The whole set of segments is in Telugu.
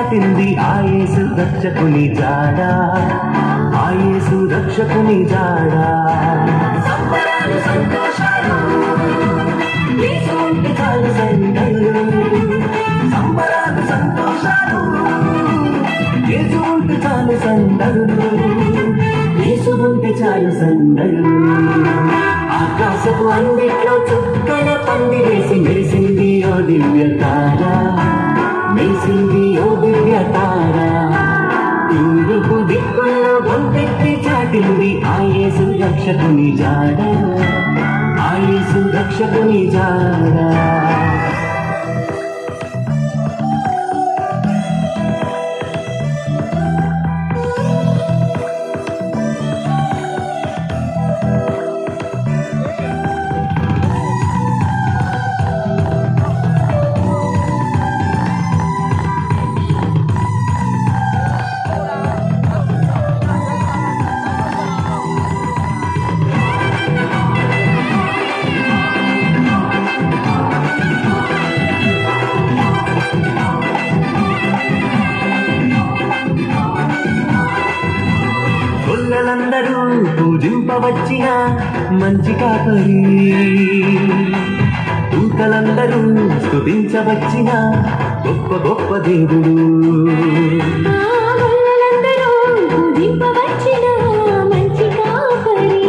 చాటింది ఆయేసు రక్షకుని జాడా ఆయేసు రక్షకుని జాడా సంబరాలు సంతోషాలు యేసు ఉంటే చాలు సందళ్ళు. సంబరాలు సంతోషాలు యేసు ఉంటే చాలు సందళ్ళు యేసు ఉంటే చాలు సందళ్ళు ఆకాశపు అందిట్లో చుక్కల పంది వేసి మెరిసింది ఓ దివ్య తార మెరిసింది ఓ దివ్య తార తూర్పు దిక్కుల్లో గొంతెత్తి చాటింది ఆయేసు రక్షకుని జాడ ఆయేసు రక్షకుని జాడ గొల్లలందరూ పూజింపవచ్చిన మంచి కాపరి దూతలందరూ స్తుతించవచ్చిన గొప్ప గొప్ప దేవుడు ఆవరణలందరూ పూజింపవచ్చిన మంచి కాపరి.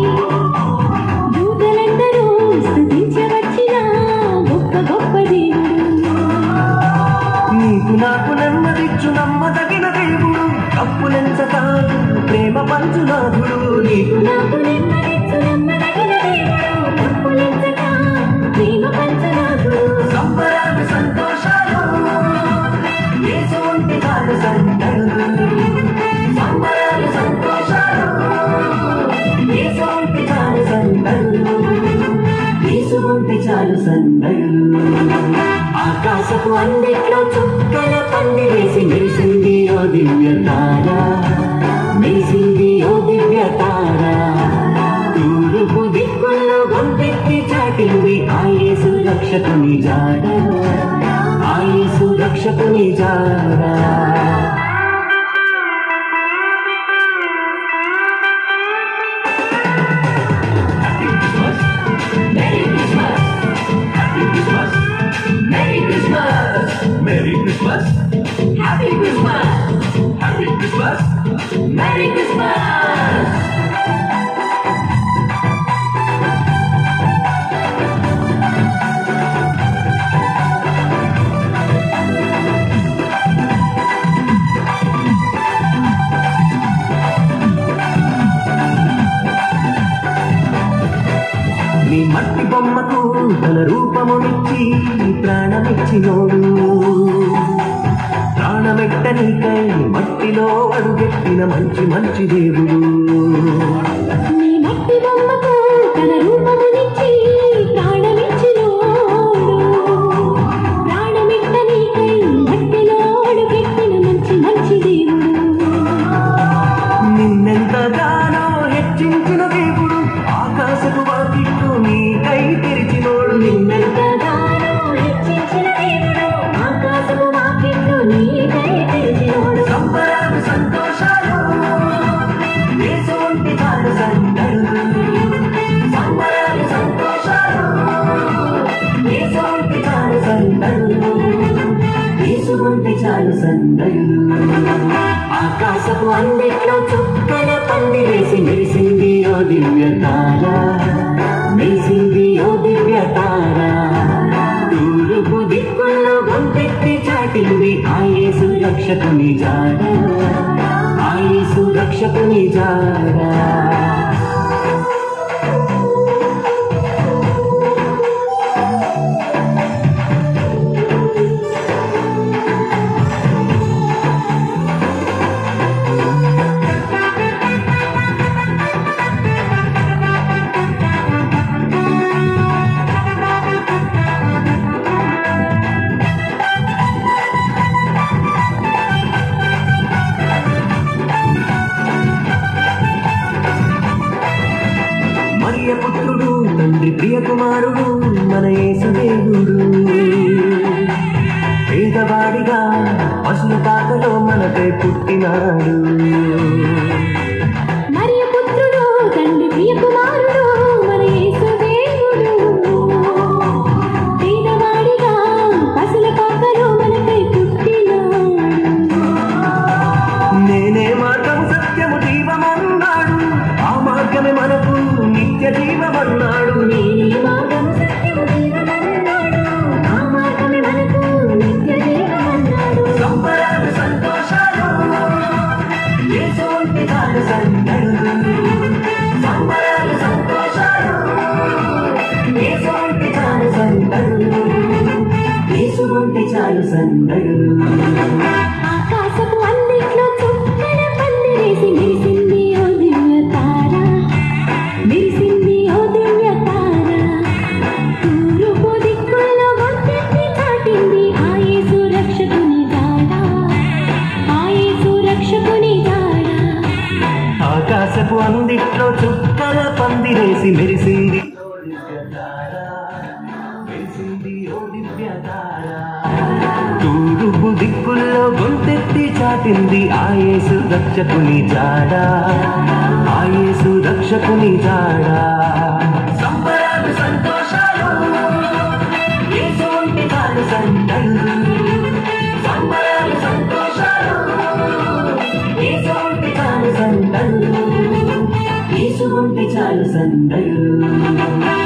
దూతలందరూ స్తుతించవచ్చిన గొప్ప గొప్ప దేవుడు. నీకు నాకు నెమ్మదిచ్చు నమ్మదగిన దేవుడు తప్పులెంచతాడు ప్రేమ పంచునాథుడు నీకు నాకు నెమ్మదిచ్చు నమ్మదగిన దేవుడు. తప్పులెంచక ప్రేమ పంచనాథుడు. సంబరాలు సంతోషాలు యేసు ఉంటే చాలు సందళ్ళు. సంబరాలు సంతోషాలు యేసు ఉంటే చాలు సందళ్ళు. యేసు ఉంటే చాలు సందళ్ళు. ఆకాశపు అందిట్లో చుక్కల పంది వేసి మెరిసింది ఓ దివ్య తార మెరిసింది ఓ దివ్య తార తూర్పు దిక్కుల్లో గొంతెత్తి చాటింది ఆయేసు రక్షకుని జాడ ఆయేసు రక్షకుని జాడ Merry Christmas. Happy Christmas! Happy Christmas. Merry Christmas! నీ మట్టి బొమ్మకు తన రూపమునిచ్చి ప్రాణమిచ్చినోడు ప్రాణమెట్టనికై మట్టిలో అడుగెట్టిన మంచి మంచి దేవుడు నీ మట్టి బొమ్మకు తన రూపమునిచ్చి ప్రాణమిచ్చినోడు. ప్రాణమిట్ట నీకై మట్టిలో అడుగెట్టిన మంచి మంచి దేవుడు. నిన్నెంతగానో హెచ్చించిన దేవుడు ఆకాశపు వాకిట్టు నీకై తెరిచినోడు నిన్నెంతగా ఎంతగానో హెచ్చించిన దేవుడు. ఆకాశపు వాకిట్లు నీకై తెరిచినోడు. సంబరాలు సంతోషాలు యేసు ఉంటే చాలు సందళ్ళు. సంబరాలు సంతోషాలు యేసు ఉంటే చాలు సందళ్ళు. యేసు ఉంటే చాలు సందళ్ళు. ఆకాశపు అందిట్లో చుక్కల పంది వేసి మెరిసింది ఓ దివ్య తార మెరిసింది ఓ దివ్య తార తూర్పు దిక్కుల్లో గొంతెత్తి చాటింది ఆయేసు రక్షకుని జాడ ఆయేసు రక్షకుని జాడ మరియ పుత్రుడు తండ్రి ప్రియ కుమారుడు మన యేసుదేవుడు పేదవాడిగా పశువుల మనకై పుట్టినాడు మరియ పుత్రుడు తండ్రి ప్రియ కుమారుడు మన యేసు దేవుడు పేదవాడిగా పసల పాకలో మనకై పుట్టినాడు నేనే మార్గం సత్యము జీవమన్నాడు ఆ మార్గమే మనకు నిత్య జీవమన్నాడు నేనే మార్గం సత్యము జీవమన్నాడు ఆ మార్గమే మనకు నిత్య జీవమన్నాడు సంబరాలు సంతోషాలు యేసు ఉంటే చాలు సందడు సంబరాలు సంతోషాలు యేసు ఉంటే చాలు సందడు యేసు ఉంటే చాలు సందడు ఆకాశపు అందిట్లో చుక్కల పందిరేసి మెరిసింది ఓ దివ్య తార మెరిసింది ఓ దివ్య తార తూర్పు దిక్కుల్లో గొంతెత్తి చాటింది ఆ యేసు రక్షకుని జాడ ఆ యేసు రక్షకుని జాడ ఆకాశపు అందిట్లో చుక్కల పందిరేసి మెరిసింది మెరిసింది ఓ దివ్య తార. తూర్పు దిక్కుల్లో గొంతెత్తి చాటింది ఆయేసు రక్షకుని జాడ ఆయేసు రక్షకుని జాడ సంబరాలు సంతోషాలు యేసు ఉంటే చాలు సందడు సంబరాలు సంతోషాలు యేసు ఉంటే చాలు సందడు యేసు ఉంటే చాలు సందడు